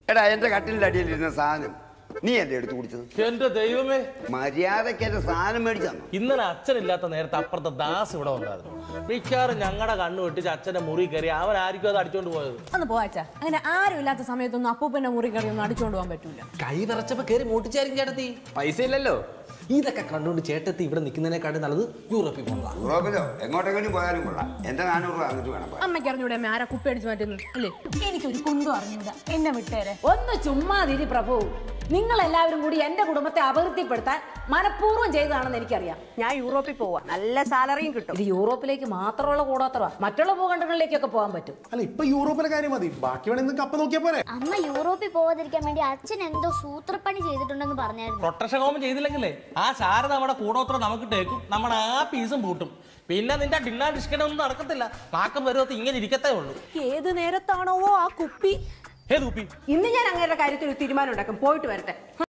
എടാ എന്റെ കട്ടിലിന്റെ അടിയിലിരുന്ന സാധനം നീ അല്ലേ എടുത്തു കുടിച്ചത് എന്റെ ദൈവമേ മര്യാദയ്ക്ക് എന്റെ സാധനം മേടിച്ചു തന്നു ഇന്നലെ അച്ഛനില്ലാത്ത നേരത്തെ അപ്പുറത്തെ ദാസ് ഇവിടെ ഉണ്ടായിരുന്നു മിക്കവാറും ഞങ്ങളുടെ കണ്ണു വെട്ടിച്ച് അച്ഛന്റെ മുറി കയറി അവൻ ആയിരിക്കും അത് അടിച്ചോണ്ട് പോയത് ഒന്ന് പോവാച്ചാ അങ്ങനെ ആരും ഇല്ലാത്ത സമയത്തൊന്നും അപ്പൂപ്പന്റെ മുറി കയറി ഒന്നും അടിച്ചോണ്ട് പോകാൻ പറ്റൂല കൈ വിറച്ചപ്പോ കയറി മൂട്ടിച്ചായിരിക്കും ചേട്ടത്തി പൈസ ഇല്ലല്ലോ ഇതൊക്കെ കണ്ടുകൊണ്ട് ചേട്ടത്തി ഇവിടെ നിൽക്കുന്നതിനെക്കാട്ടും നല്ലത് യൂറോപ്പിൽ പോകുന്നതാ യൂറോപ്പിലോ എങ്ങോട്ടെങ്കിലും പോയാലും കൊള്ളാം എന്റെ നാനൂറ് രൂപ എന്നിട്ട് വേണം പോകാൻ. അമ്മയ്ക്ക് അറിഞ്ഞൂടെ അമ്മ ആരാ കുപ്പി അടിച്ചു മാറ്റുന്നത് അല്ലേ എനിക്കൊരു കുന്തും അറിഞ്ഞൂടാ എന്നെ വിട്ടേരെ ഒന്ന് ചുമ്മാതിരി പ്രഭു നിങ്ങൾ എല്ലാവരും കൂടി എന്റെ കുടുംബത്തെ അപകീർത്തിപ്പെടുത്താൻ മനഃപൂർവ്വം ചെയ്തതാണെന്ന് എനിക്കറിയാം ഞാൻ യൂറോപ്പിൽ പോവാ നല്ല സാലറിയും കിട്ടും ഇത് യൂറോപ്പിലേക്ക് മാത്രമുള്ള കൂടോത്രമാ മറ്റുള്ള ഭൂഖണ്ഡങ്ങളിലേക്കൊക്കെ പോകാൻ പറ്റും അല്ല ഇപ്പൊ യൂറോപ്പിലെ കാര്യം മതി ബാക്കി വേണമെങ്കിൽ നിങ്ങൾക്ക് അപ്പൊ നോക്കിയാ പോരെ അമ്മ യൂറോപ്പിൽ പോവാതിരിക്കാൻ വേണ്ടി അച്ഛൻ എന്തോ സൂത്രപ്പണി ചെയ്തിട്ടുണ്ടെന്ന് പറഞ്ഞായിരുന്നു പ്രൊട്ടക്ഷൻ ഹോം ചെയ്തില്ലെങ്കിലേ ആ സാറ് നമ്മുടെ കൂടോത്രം നമുക്ക് ടേക്കും നമ്മുടെ ആ പീസും പൂട്ടും പിന്നെ നിന്റെ ഡിന്നർ ഡിസ്കറ്റ് ഒന്നും നടക്കത്തില്ല പാക്കം വരുമത്ത് ഇങ്ങനെ ഇരിക്കത്തേ ഉള്ളൂ ഏത് നേരത്താണോ ആ കുപ്പി ഏത് കുപ്പി ഇന്ന് ഞാൻ അങ്ങയുടെ കാര്യത്തിൽ ഒരു തീരുമാനം ഉണ്ടാക്കും പോയിട്ട് വരട്ടെ